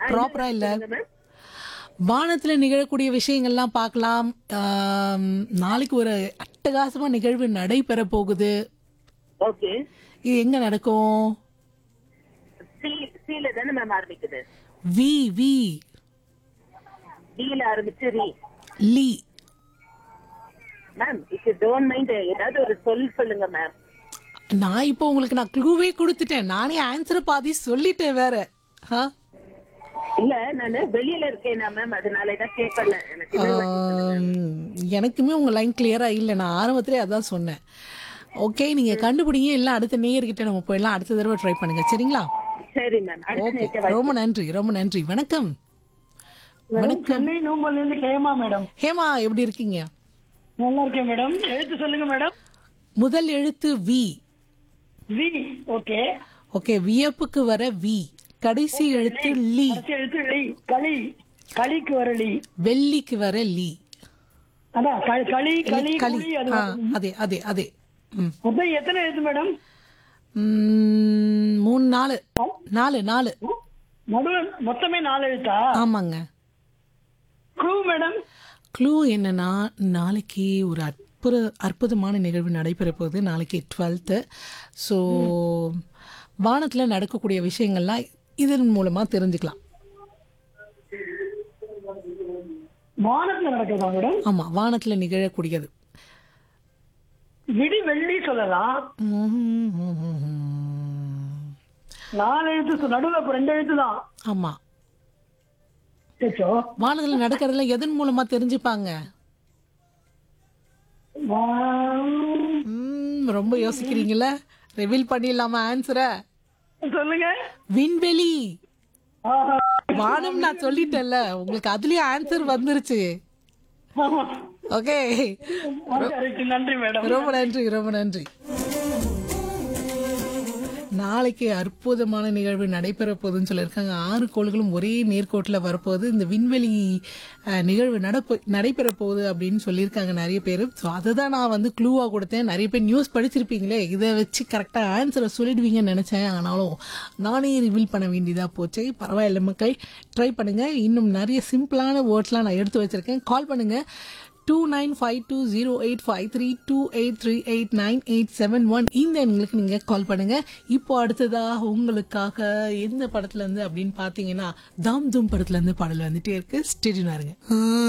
ப்ராப்பரா இல்ல மேம் வானத்துல நிகழக்கூடிய விஷயங்கள்லாம் பார்க்கலாம் ஆம், நாளைக்கு ஒரு அட்டகாசமா நிகழ்வு நடைபெற போகுது ஓகே இது எங்க நடக்கும் சி சில தானே மேம் ஆரம்பிக்குது வி வி டில ஆரம்பிச்சு really ma'am if you don't mind ஏதாவது ஒரு சொல் சொல்லுங்க மேம் நான் இப்போ உங்களுக்கு நான் க்ளூவே கொடுத்துட்டேன் நானே ஆன்சரை பாதி சொல்லிட்டேன் வேற ஆ? இல்ல நானு வெளியில இருக்கேனா மேம் அதனால தான் கேட்கல எனக்கு இன்னொரு வாட்டி சொல்லுங்க. ஆம், எனக்குமே உங்க லைன் கிளியரா இல்லை நான் ஆரம்பத்திலே அதான் சொன்னேன் ஓகே நீங்க கண்டுபிடிங்க இல்லை அடுத்த நேயர்கிட்ட நம்ம போயிடலாம் அடுத்த தடவை ட்ரை பண்ணுங்க சரிங்களா சரி மேம் அடுத்த ஓகே நேரத்தை ரொம்ப நன்றி ரொம்ப நன்றி வணக்கம் வணக்கம் சென்னை நூம்பல்ல இருந்து கேமா மேடம் ஹேமா எப்படி இருக்கீங்க நல்லா இருக்கேன் மேடம் எழுத்து சொல்லுங்க மேடம் முதல் எழுத்து வி வி ஓகே ஓகே வியப்புக்கு வர வி கடைசி எழுத்து லீ கடைசி எழுத்து லி களி களிக்கு வர லி வெள்ளிக்கு வர லீ அதான் க- களி களி களி குழி அது ஆ, அதே அதே அதே ம். மொத்தம் எத்தனை எழுத்து மேடம் ம், மூணு நாலு நாலு நாலு நடுவில் மொத்தமே நாலு எழுத்தா ஆமாங்க க்ளூ மேடம் க்ளூ என்னன்னா நாளைக்கு ஒரு அற்புத அற்புதமான நிகழ்வு நடைபெற போகுது நாளைக்கு டுவெல்த்து ஸோ வானத்தில் நடக்கக்கூடிய விஷயங்கள்லாம் இதன் மூலமாக தெரிஞ்சுக்கலாம் வானத்துல நடக்குதா மேடம் ஆமாம் வானத்தில் நிகழக்கூடியது விடி வெள்ளி சொல்லலாம் நாலு எழுத்து சொ- நடுவில் அப்ப ரெண்டு எழுத்து தான் ஆமாம் சேச்சோ வானத்தில் நடக்கிறதுல எதன் மூலமாக தெரிஞ்சுப்பாங்க ம், ரொம்ப யோசிக்கிறீங்களா ரிவீல் பண்ணிடலாமா ஆன்சரை சொல்லுங்க விண்வெளி ஆஹா. வானம் நான் சொல்லிட்டேன்ல உங்களுக்கு அதுலயே ஆன்சர் வந்துருச்சு ஆமா. Okay correct. நன்றி மேடம் ரொம்ப நன்றி ரொம்ப நன்றி நாளைக்கு அற்புதமான நிகழ்வு நடைபெற போகுதுன்னு சொல்லியிருக்காங்க ஆறு கோள்களும் ஒரே நேர்கோட்டில் வரப்போகுது இந்த விண்வெளி அஹ், நிகழ்வு நடப்பு நடைபெற போகுது அப்படின்னு சொல்லியிருக்காங்க நிறைய பேர் ஸோ அதை தான் நான் வந்து க்ளூவாக கொடுத்தேன் நிறைய பேர் நியூஸ் படிச்சிருப்பீங்களே இதை வச்சு கரெக்டாக ஆன்சரை சொல்லிடுவீங்கன்னு நினச்சேன் ஆனாலும் நானே ரிவீல் பண்ண வேண்டியதாக போச்சு பரவாயில்ல மக்கள் ட்ரை பண்ணுங்கள் இன்னும் நிறைய சிம்பிளான வேர்ட்ஸ்லாம் நான் எடுத்து வச்சுருக்கேன் கால் பண்ணுங்கள் two nine five two zero eight five three two eight three eight nine eight seven one இந்த எண்களுக்கு நீங்கள் கால் பண்ணுங்கள் இப்போ அடுத்ததாக உங்களுக்காக எந்த படத்துலேருந்து அப்படின்னு பார்த்தீங்கன்னா தாம் தூம் படத்துலேருந்து பாடல் வந்துட்டே இருக்கு ஸ்டேடினாருங்க